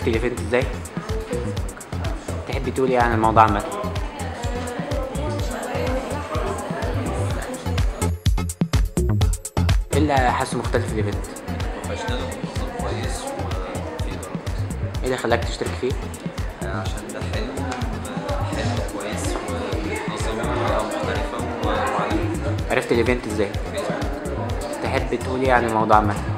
عرفت الايفنت ازاي؟ تحبي تقولي ايه عن الموضوع عامة؟ ايه اللي حاسه مختلف في الايفنت؟ بروفيشنال ومنظم كويس وفي درجات ايه اللي خلاك تشترك فيه؟ عشان ده حلو حلو كويس ومنظم بطريقة مختلفة وعالمي عرفت الايفنت ازاي؟ تحب تقولي ايه عن الموضوع عامة؟